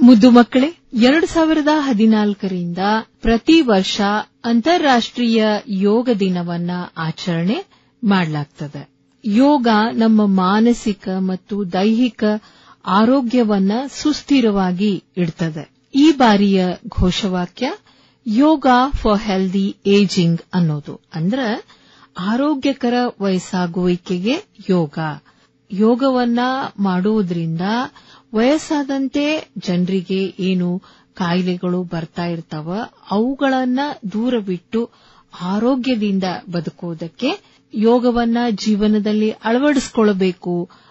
ಮುದ್ದು ಮಕ್ಕಳೇ ಎರಡು ಸಾವಿರದ ಹದಿನಾಲ್ಕರಿಂದ ಪ್ರತಿ ವರ್ಷ ಅಂತಾರಾಷ್ಟ್ರೀಯ ಯೋಗ ದಿನವನ್ನ ಆಚರಣೆ ಮಾಡಲಾಗ್ತದೆ ಯೋಗ ನಮ್ಮ ಮಾನಸಿಕ ಮತ್ತು ದೈಹಿಕ ಆರೋಗ್ಯವನ್ನ ಸುಸ್ಥಿರವಾಗಿ ಇಡ್ತದೆ ಈ ಬಾರಿಯ ಘೋಷವಾಕ್ಯ ಯೋಗ ಫಾರ್ ಹೆಲ್ದಿ ಏಜಿಂಗ್ ಅನ್ನೋದು ಅಂದ್ರ ಆರೋಗ್ಯಕರ ವಯಸ್ಸಾಗುವಿಕೆಗೆ ಯೋಗ ಯೋಗವನ್ನ ಮಾಡುವುದರಿಂದ ವಯಸ್ಸಾದಂತೆ ಜನರಿಗೆ ಏನು ಕಾಯಿಲೆಗಳು ಬರ್ತಾ ಇರ್ತಾವ ಅವುಗಳನ್ನ ದೂರವಿಟ್ಟು ಆರೋಗ್ಯದಿಂದ ಬದುಕುವುದಕ್ಕೆ ಯೋಗವನ್ನ ಜೀವನದಲ್ಲಿ ಅಳವಡಿಸಿಕೊಳ್ಳಬೇಕು